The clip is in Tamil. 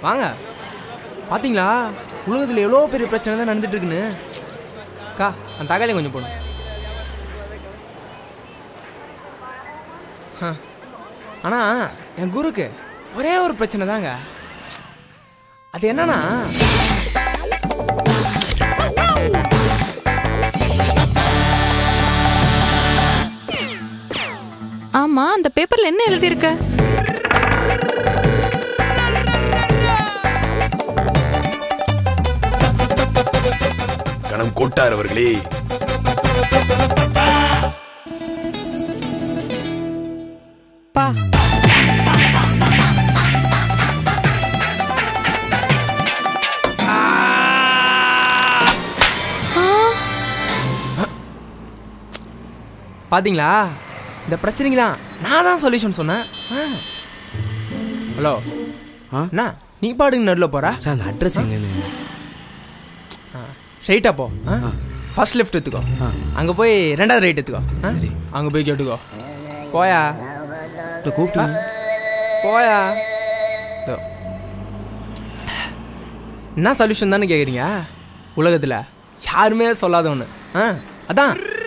வாங்க பாத்தீங்களா உலகத்தில் எவ்வளோ பெரிய பிரச்சனை தான் நடந்துட்டு இருக்குன்னு அக்கா அந்த தக்காளியும் கொஞ்சம் போடும் ஆ. ஆனா என் குருக்கு ஒரே ஒரு பிரச்சனை தாங்க அது என்னன்னா ஆமா அந்த பேப்பர்ல என்ன எழுதியிருக்க கணம் கோட்டார் அவர்களே பா பாத்தீங்களா இந்த பிரச்சனைக்கெல்லாம் நான் தான் சொல்யூஷன் சொன்னேன் ஆ. ஹலோ ஆ? அண்ணா நீ பாடுங்க நடுவில் போறா சார் அந்த அட்ரஸ் எங்கன்னு ஸ்ட்ரைட்டாக போ ஃபர்ஸ்ட் லெஃப்ட் எடுத்துக்கோ அங்கே போய் ரெண்டாவது ரைட் எடுத்துக்கோ அங்கே போய் கேட்டுக்கோ போயா இல்லை கூப்பிட்டீங்க போயா இதோ. என்ன சொல்யூஷன் தானே கேட்குறீங்க உலகத்தில் யாருமே சொல்லாத ஒன்று ஆ அதான்